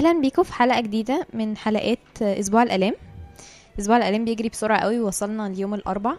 اهلا بيكم في حلقه جديده من حلقات اسبوع الالام اسبوع الالام بيجري بسرعه قوي وصلنا ليوم الاربع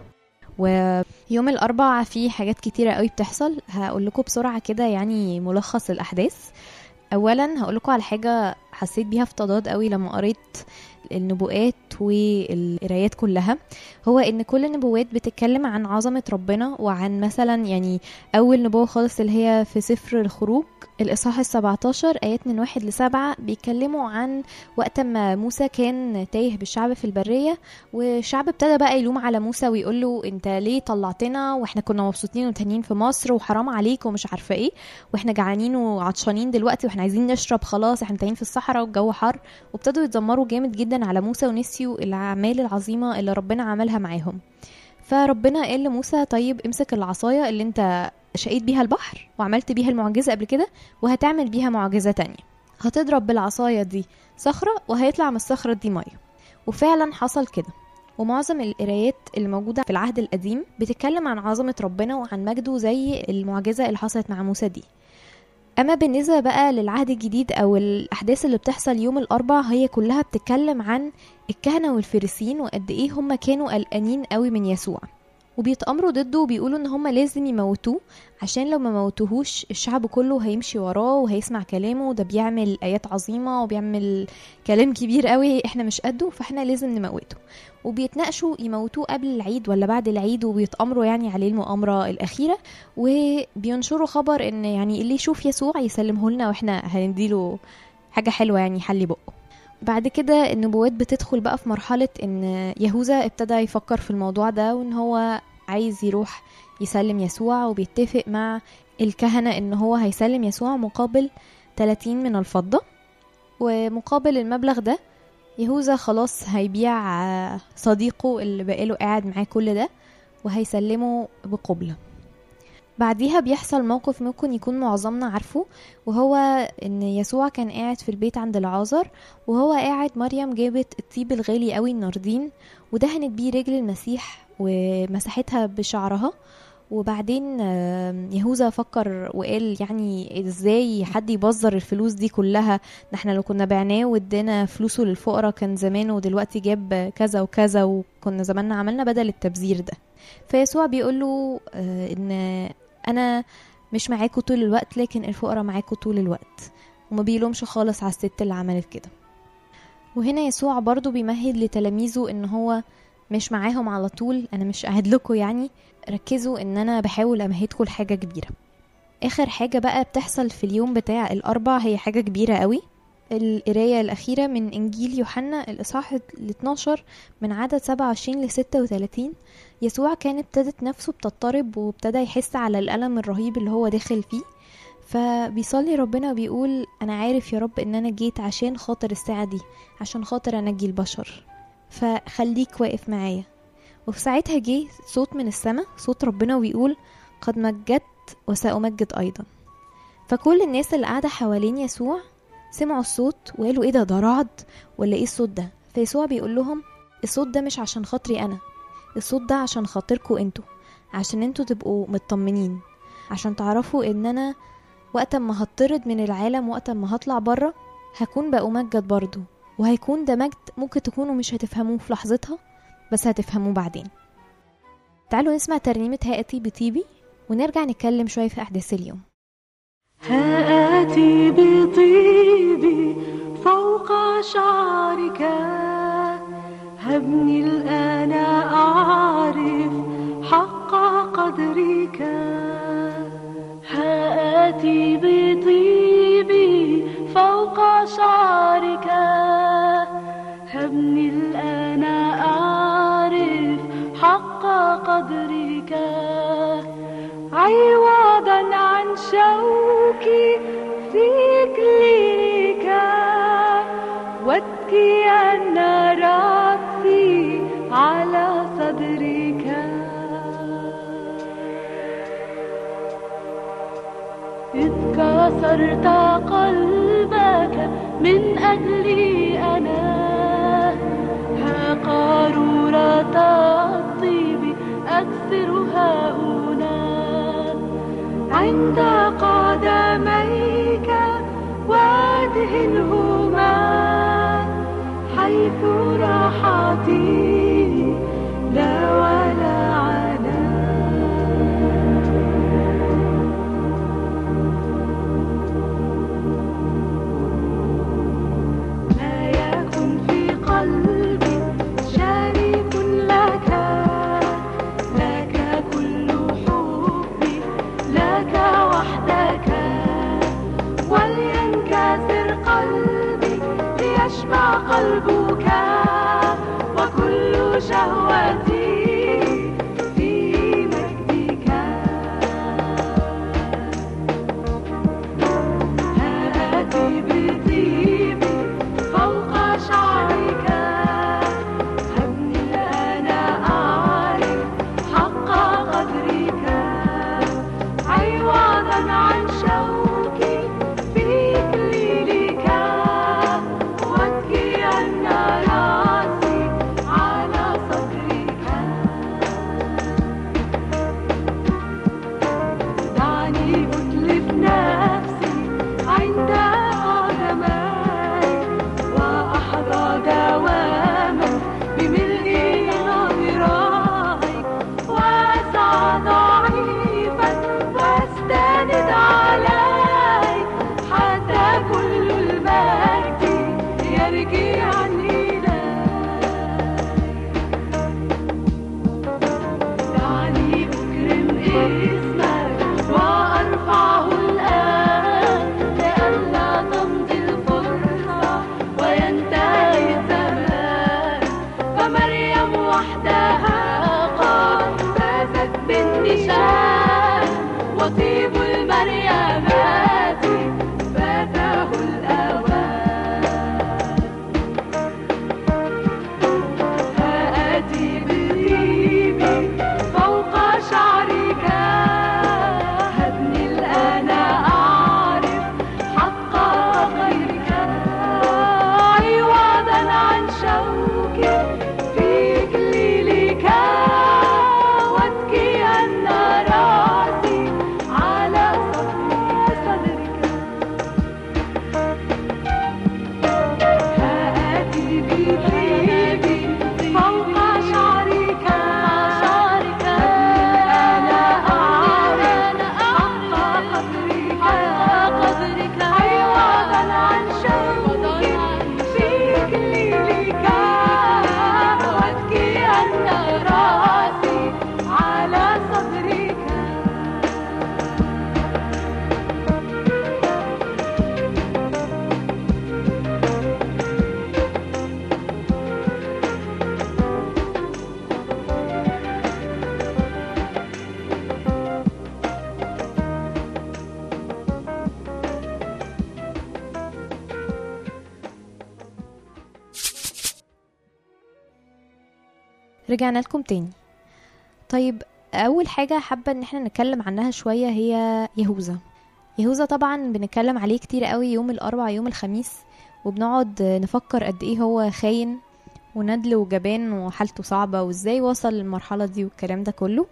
ويوم الاربع فيه حاجات كتيره قوي بتحصل هقول لكم بسرعه كده يعني ملخص الاحداث اولا هقول لكم على حاجه حسيت بيها في تضاد قوي لما قريت النبوءات والقرايات كلها هو ان كل النبوات بتتكلم عن عظمه ربنا وعن مثلا يعني اول نبوه خالص اللي هي في سفر الخروج الاصحاح ال17 ايات من واحد لسبعة بيتكلموا عن وقت ما موسى كان تايه بالشعب في البريه والشعب ابتدى بقى يلوم على موسى ويقول له انت ليه طلعتنا واحنا كنا مبسوطين وتانيين في مصر وحرام عليك ومش عارفه ايه واحنا جعانين وعطشانين دلوقتي واحنا عايزين نشرب خلاص احنا تايهين في الصحراء والجو حر وابتدوا يتذمروا جامد جدا على موسى ونسيوا الاعمال العظيمه اللي ربنا عملها معاهم فربنا قال لموسى طيب امسك العصايه اللي انت شقيت بيها البحر وعملت بيها المعجزه قبل كده وهتعمل بيها معجزه تانية هتضرب بالعصايه دي صخره وهيطلع من الصخره دي ميه وفعلا حصل كده ومعظم القرايات اللي موجودة في العهد القديم بتتكلم عن عظمة ربنا وعن مجده زي المعجزة اللي حصلت مع موسى دي اما بالنسبه بقى للعهد الجديد او الاحداث اللي بتحصل يوم الاربع هي كلها بتتكلم عن الكهنه والفريسين وقد ايه هم كانوا قلقانين قوي من يسوع وبيتامروا ضده وبيقولوا ان هم لازم يموتوه عشان لو ما موتوهوش الشعب كله هيمشي وراه وهيسمع كلامه ده بيعمل ايات عظيمه وبيعمل كلام كبير قوي احنا مش قده فاحنا لازم نموته وبيتناقشوا يموتوه قبل العيد ولا بعد العيد وبيتامروا يعني عليه المؤامره الاخيره وبينشروا خبر ان يعني اللي يشوف يسوع يسلمه لنا واحنا هنديله حاجه حلوه يعني يحلي بقه بعد كده النبوات بتدخل بقى في مرحلة ان يهوذا ابتدى يفكر في الموضوع ده وان هو عايز يروح يسلم يسوع وبيتفق مع الكهنة ان هو هيسلم يسوع مقابل 30 من الفضة ومقابل المبلغ ده يهوذا خلاص هيبيع صديقه اللي بقاله قاعد معاه كل ده وهيسلمه بقبلة بعديها بيحصل موقف ممكن يكون معظمنا عارفه وهو ان يسوع كان قاعد في البيت عند العازر وهو قاعد مريم جابت الطيب الغالي قوي الناردين ودهنت بيه رجل المسيح ومسحتها بشعرها وبعدين يهوذا فكر وقال يعني ازاي حد يبذر الفلوس دي كلها ده احنا لو كنا بعناه وادينا فلوسه للفقراء كان زمانه دلوقتي جاب كذا وكذا وكنا زماننا عملنا بدل التبذير ده فيسوع بيقول له ان انا مش معاكم طول الوقت لكن الفقراء معاكم طول الوقت وما بيلومش خالص على الست اللي عملت كده وهنا يسوع برضو بيمهد لتلاميذه ان هو مش معاهم على طول انا مش قاعد لكم يعني ركزوا ان انا بحاول امهدكم لحاجه كبيره اخر حاجه بقى بتحصل في اليوم بتاع الاربع هي حاجه كبيره قوي القرايه الاخيره من انجيل يوحنا الاصحاح ال 12 من عدد 27 ل 36 يسوع كان ابتدت نفسه بتضطرب وابتدى يحس على الالم الرهيب اللي هو داخل فيه فبيصلي ربنا وبيقول انا عارف يا رب ان انا جيت عشان خاطر الساعه دي عشان خاطر انجي البشر فخليك واقف معايا وفي ساعتها جه صوت من السماء صوت ربنا وبيقول قد مجدت وسأمجد أيضا فكل الناس اللي قاعدة حوالين يسوع سمعوا الصوت وقالوا ايه ده ده رعد ولا ايه الصوت ده فيسوع بيقول لهم الصوت ده مش عشان خاطري انا الصوت ده عشان خاطركوا انتوا عشان انتوا تبقوا مطمنين عشان تعرفوا ان انا وقت ما هطرد من العالم وقت ما هطلع بره هكون بأمجد برضو وهيكون ده مجد ممكن تكونوا مش هتفهموه في لحظتها بس هتفهموه بعدين تعالوا نسمع ترنيمة هاتي بطيبي ونرجع نتكلم شوية في أحداث اليوم هاتي بطيبي فوق شعرك هبني الآن أعرف حق قدرك هاتي بطيبي فوق شعرك هبني الآن أعرف حق قدرك عوضا عن شوكي في كليك وابكي أن رأسي على صدرك إذ كسرت قلبك من أجلي أنا ها قارورة الطيب أكثرها هنا عند قدميك وادهنهما حيث راحتي لا ولا عناء لا يكن في قلبي شريك لك لك كل حبي لك وحدك ولينكسر قلبي ليشبع قلبك وكل شهوتي في مجدك هاتي بطيبي فوق شعرك هبني الآن أعرف حق قدرك عوضا عن شوقي في إكليلك واتكي أن راسي على صدرك دعني أتلف نفسي عند قدميك وأحظى دواما بملء نظرائك وأسعى ضعيفا وأستند عليك حتى كل المجد يرجع إليك دعني أكرم اسمك وأرفعه الآن لئلا تمضي الفرصة وينتهي الزمان فمريم وحدها قد فازت بالنشان وطيب المريمات فاته الأوان هاتي بطيبي فوق شعرك هبني الآن أعرف حق غيرك عوضا عن شوقي في إكليلك واتكي أن راسي على صدرك هاتي بطيبي فوق شعرك شعرك أنا أعرف حق قدرك قدرك عوضا عن شوقي في إكليلك واتكي أن راسي على صدرك رجعنا لكم تاني طيب اول حاجه حابه ان احنا نتكلم عنها شويه هي يهوذا يهوذا طبعا بنتكلم عليه كتير قوي يوم الاربع يوم الخميس وبنقعد نفكر قد ايه هو خاين وندل وجبان وحالته صعبه وازاي وصل للمرحله دي والكلام ده كله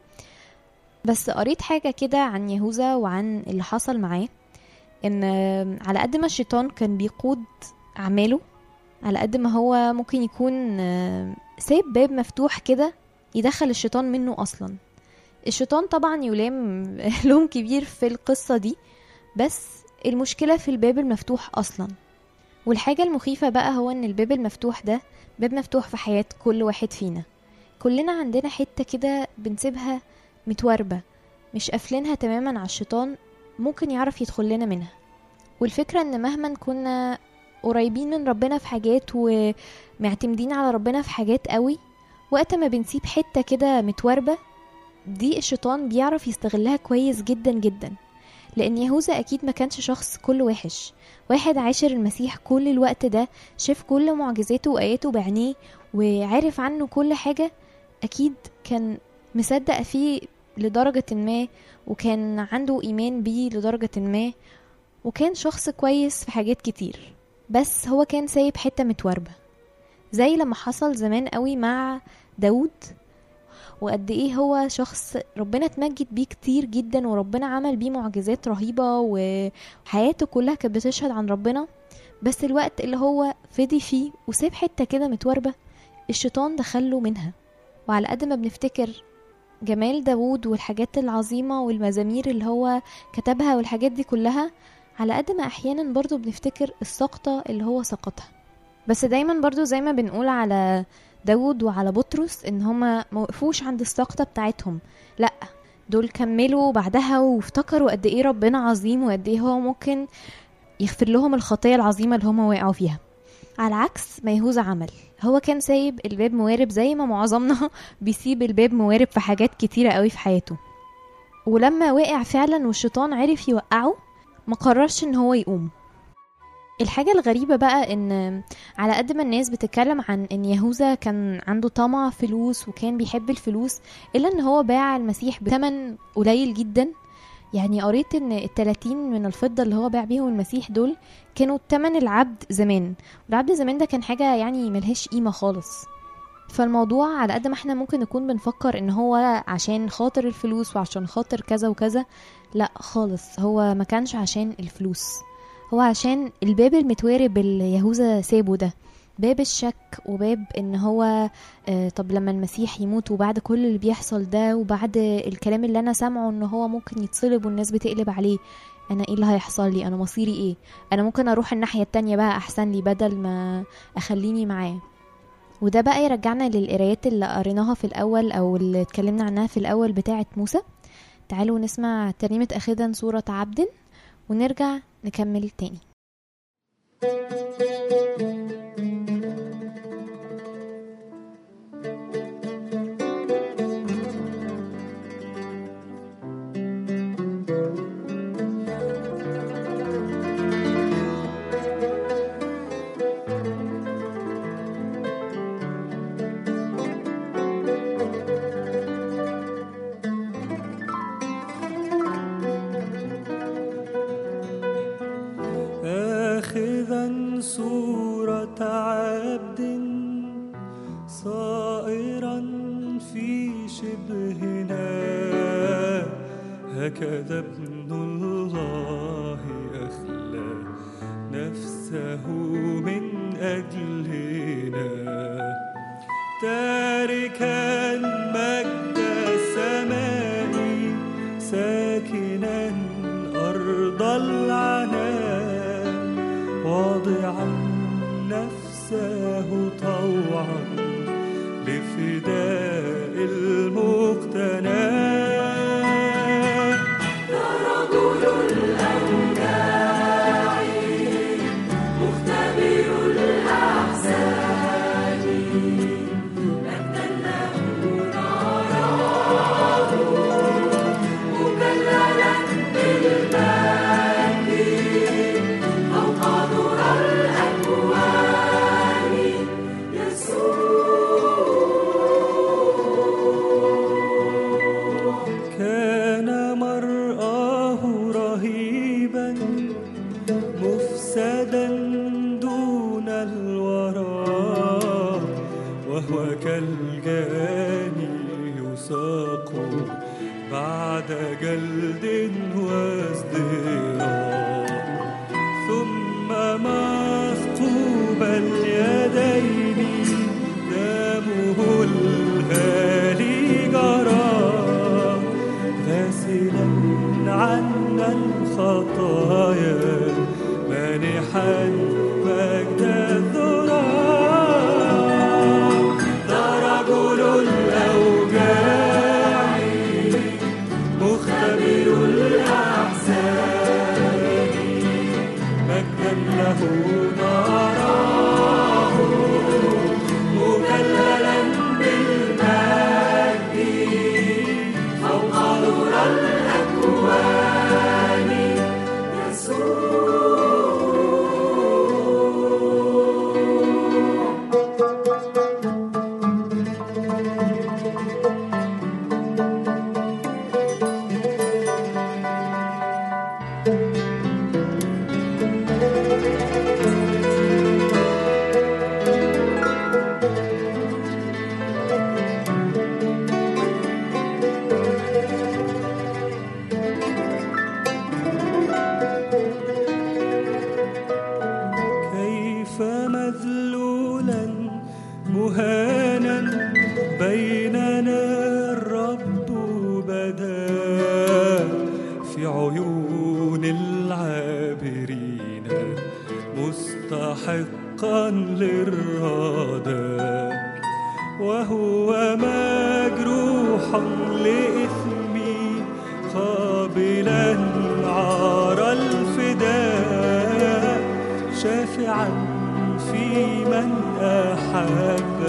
بس قريت حاجه كده عن يهوذا وعن اللي حصل معاه ان على قد ما الشيطان كان بيقود اعماله على قد ما هو ممكن يكون آه، سايب باب مفتوح كده يدخل الشيطان منه اصلا الشيطان طبعا يلام لوم كبير في القصة دي بس المشكلة في الباب المفتوح اصلا والحاجة المخيفة بقى هو ان الباب المفتوح ده باب مفتوح في حياة كل واحد فينا كلنا عندنا حتة كده بنسيبها متواربة مش قافلينها تماما على الشيطان ممكن يعرف يدخل لنا منها والفكرة ان مهما كنا قريبين من ربنا في حاجات ومعتمدين على ربنا في حاجات قوي وقت ما بنسيب حتة كده متواربة دي الشيطان بيعرف يستغلها كويس جدا جدا لأن يهوذا أكيد ما كانش شخص كل وحش واحد عاشر المسيح كل الوقت ده شاف كل معجزاته وآياته بعينيه وعارف عنه كل حاجة أكيد كان مصدق فيه لدرجة ما وكان عنده إيمان بيه لدرجة ما وكان شخص كويس في حاجات كتير بس هو كان سايب حتة متواربة زي لما حصل زمان قوي مع داود وقد ايه هو شخص ربنا اتمجد بيه كتير جدا وربنا عمل بيه معجزات رهيبة وحياته كلها كانت بتشهد عن ربنا بس الوقت اللي هو فدي فيه وساب حتة كده متوربة الشيطان دخله منها وعلى قد ما بنفتكر جمال داوود والحاجات العظيمة والمزامير اللي هو كتبها والحاجات دي كلها على قد ما أحيانا برضو بنفتكر السقطة اللي هو سقطها بس دايما برضو زي ما بنقول على داود وعلى بطرس ان هما موقفوش عند السقطة بتاعتهم لا دول كملوا بعدها وافتكروا قد ايه ربنا عظيم وقد ايه هو ممكن يغفر لهم الخطية العظيمة اللي هما وقعوا فيها على عكس ما يهوذا عمل هو كان سايب الباب موارب زي ما معظمنا بيسيب الباب موارب في حاجات كتيرة قوي في حياته ولما وقع فعلا والشيطان عرف يوقعه ما قررش ان هو يقوم الحاجة الغريبة بقى ان على قد ما الناس بتتكلم عن ان يهوذا كان عنده طمع فلوس وكان بيحب الفلوس الا ان هو باع المسيح بثمن قليل جدا يعني قريت ان التلاتين من الفضة اللي هو باع بيهم المسيح دول كانوا تمن العبد زمان والعبد زمان ده كان حاجة يعني ملهاش قيمة خالص فالموضوع على قد ما احنا ممكن نكون بنفكر ان هو عشان خاطر الفلوس وعشان خاطر كذا وكذا لا خالص هو ما كانش عشان الفلوس هو عشان الباب المتوارب اللي يهوذا سابه ده باب الشك وباب ان هو آه طب لما المسيح يموت وبعد كل اللي بيحصل ده وبعد الكلام اللي انا سامعه ان هو ممكن يتصلب والناس بتقلب عليه انا ايه اللي هيحصل لي انا مصيري ايه انا ممكن اروح الناحية التانية بقى احسن لي بدل ما اخليني معاه وده بقى يرجعنا للقرايات اللي قريناها في الاول او اللي اتكلمنا عنها في الاول بتاعه موسى تعالوا نسمع ترنيمة اخذا صورة عبد ونرجع نكمل تاني آخذا صورة عبد صائرا في شبهنا هكذا ابن الله أخلى نفسه من أجلنا تاركا مجد السماء ساكنا أرض العناء واضعا نفسه طوعا لفداء المقتنى كان مرآه رهيبا مفسدا دون الورى وهو كالجاني يساق بعد جلد وازدراء ثم مخطوب اليدين دمه الهالي جرى غاسلا عنا الخطايا مانحا مجد الذراء ده رجل الأوجاع مختبر الأحزان مجدا له نراه مكللا بالمجد فوق ذرى الأكوان يسوع زمانا بيننا الرب بدا في عيون العابرين مستحقا للرضا وهو مجروحا لإثمي قابلا عار الفداء شافعا في من أحب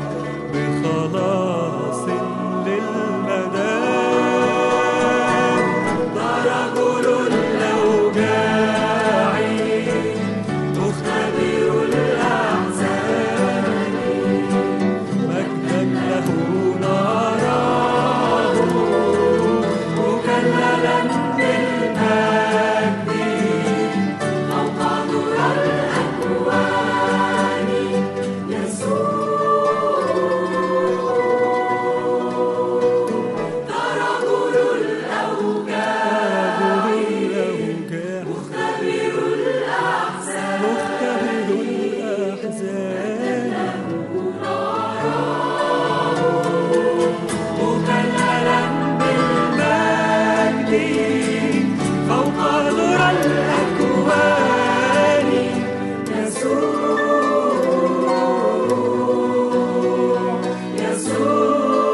بخلاص للمدى ده رجل الأوجاع مختبر الأحزان مجدا له نراه مكللا بالمجد فوق نور الأكوان يسوع ده رجل الأوجاع مختبر الأحزان مختبر الأحزان مكللا بالمجد فوق ذرى الأكوان يسوع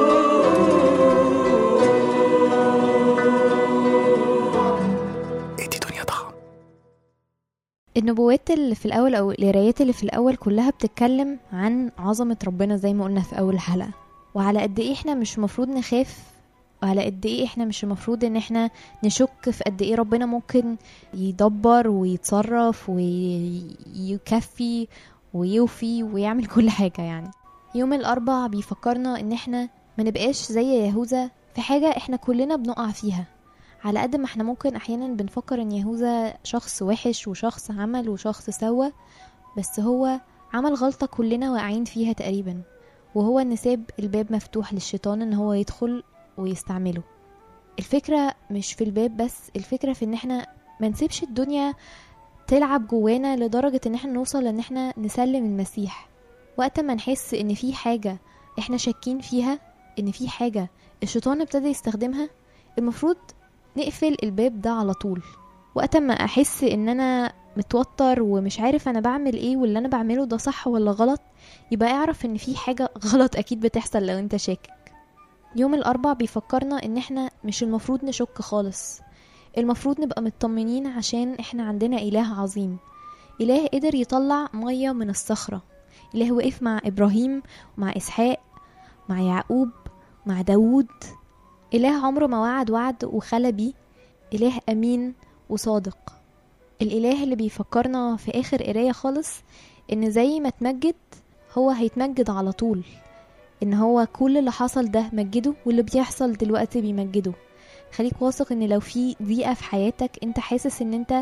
يسوع ادي دنيا ضخم النبوات اللي في الأول أو القرايات اللي في الأول كلها بتتكلم عن عظمة ربنا زي ما قلنا في أول حلقة وعلى قد إيه إحنا مش المفروض نخاف وعلى قد إيه إحنا مش المفروض إن إحنا نشك في قد إيه ربنا ممكن يدبر ويتصرف ويكفي ويوفي ويعمل كل حاجة يعني يوم الأربع بيفكرنا إن إحنا ما نبقاش زي يهوذا في حاجة إحنا كلنا بنقع فيها على قد ما احنا ممكن احيانا بنفكر ان يهوذا شخص وحش وشخص عمل وشخص سوى بس هو عمل غلطة كلنا واقعين فيها تقريبا وهو ان ساب الباب مفتوح للشيطان ان هو يدخل ويستعمله الفكرة مش في الباب بس الفكرة في ان احنا ما نسيبش الدنيا تلعب جوانا لدرجة ان احنا نوصل ان احنا نسلم المسيح وقت ما نحس ان في حاجة احنا شاكين فيها ان في حاجة الشيطان ابتدى يستخدمها المفروض نقفل الباب ده على طول وقت ما احس ان انا متوتر ومش عارف انا بعمل ايه واللي انا بعمله ده صح ولا غلط يبقى اعرف ان في حاجة غلط اكيد بتحصل لو انت شاكك يوم الاربع بيفكرنا ان احنا مش المفروض نشك خالص المفروض نبقى مطمنين عشان احنا عندنا اله عظيم اله قدر يطلع مية من الصخرة اله وقف مع ابراهيم ومع اسحاق مع يعقوب مع داوود إله عمره ما وعد وعد وخلى بيه إله أمين وصادق الإله اللي بيفكرنا في آخر قراية خالص إن زي ما تمجد هو هيتمجد على طول إن هو كل اللي حصل ده مجده واللي بيحصل دلوقتي بيمجده خليك واثق إن لو في ضيقة في حياتك أنت حاسس إن أنت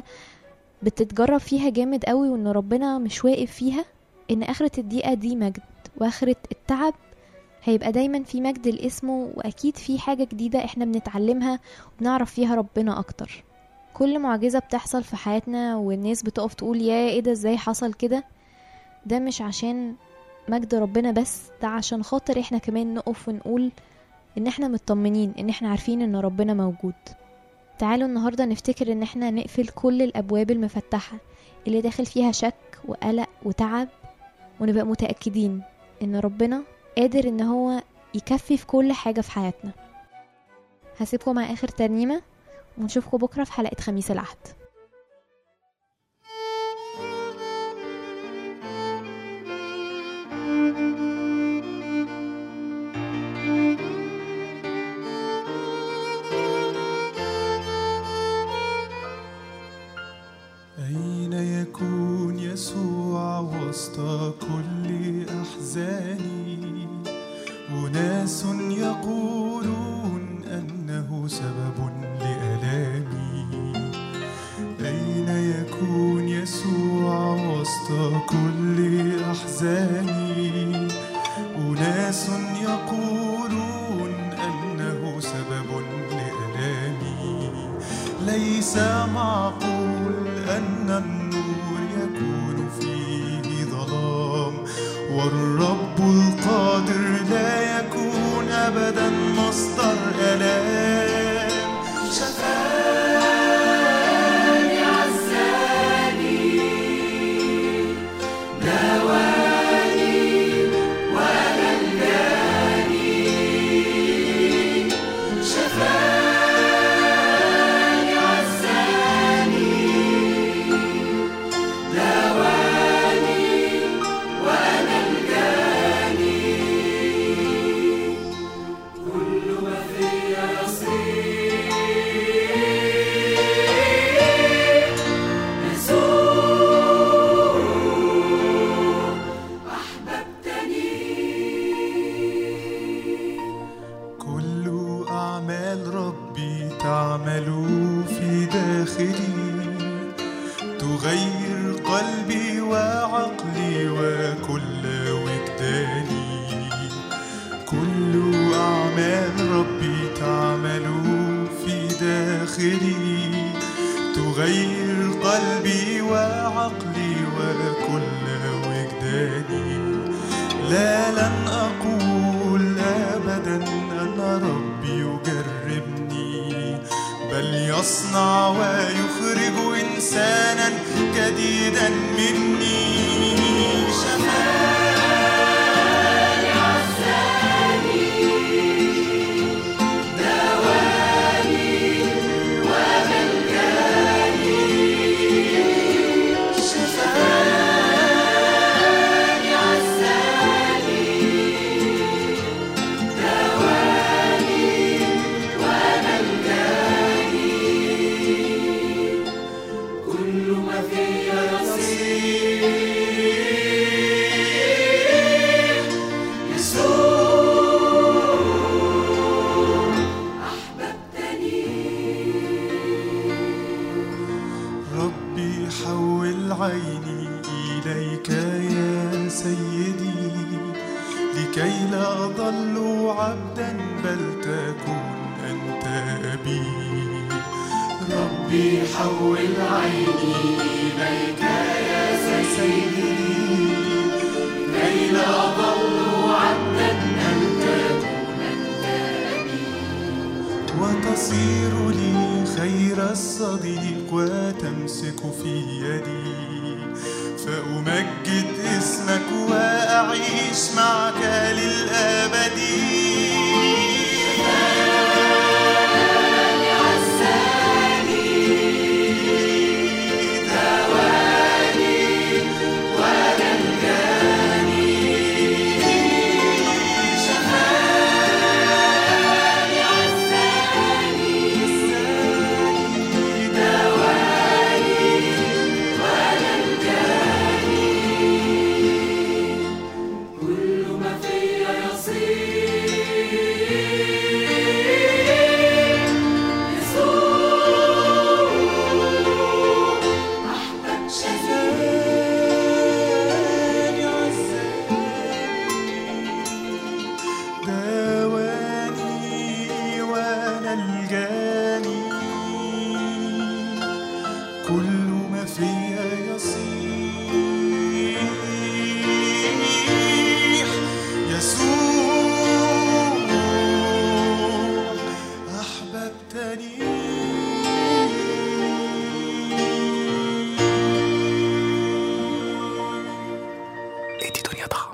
بتتجرب فيها جامد قوي وإن ربنا مش واقف فيها إن آخرة الضيقة دي مجد وآخرة التعب هيبقى دايما في مجد لاسمه واكيد في حاجة جديدة احنا بنتعلمها وبنعرف فيها ربنا اكتر كل معجزة بتحصل في حياتنا والناس بتقف تقول يا ايه ده ازاي حصل كده ده مش عشان مجد ربنا بس ده عشان خاطر احنا كمان نقف ونقول ان احنا مطمنين ان احنا عارفين ان ربنا موجود تعالوا النهاردة نفتكر ان احنا نقفل كل الابواب المفتحة اللي داخل فيها شك وقلق وتعب ونبقى متأكدين ان ربنا قادر ان هو يكفي في كل حاجة في حياتنا هسيبكم مع اخر ترنيمة ونشوفكم بكرة في حلقة خميس العهد أين يكون يسوع وسط كل أحزاني أناس يقولون أنه سبب لآلامي أين يكون يسوع وسط كل أحزاني أناس يقولون أنه سبب لآلامي ليس معقول أن النور يكون فيه ظلام والرب القادر مصدر ألام شفاني عزاني دواني وأنا الجاني شفاني عزاني دواني وأنا الجاني كل ما فيا يصير يسوع أحببتني كل أعمال ربي تعمل في داخلي تغير قلبي وعقلي وكل وجداني كل أعمال ربي تعمل في داخلي تغير قلبي وعقلي وكل وجداني لا لن أقول أبدا أن ربي يجربني بل يصنع ويخرج إنسانا جديدا مني شفاني عزاني دواني وأنا الجاني شفاني عزاني دواني وأنا الجاني كل ما فيا يصير يسوع ربي حول عيني إليك يا سيدي لكي لا أضل عبدا بل تكون أنت أبي ربي حول عيني إليك يا سيدي لكي لا أضل عبدا بل تكون أنت أبي وتصير لي خير الصديق وتمسك في يدي فأمجد اسمك وأعيش معك للأبد كل ما فيا يصير يسوع أحبب شفاني عزاني دواني وأنا الجاني كل ما فيا يصيح يسوع أحببتني ايه دي دنيا ضخم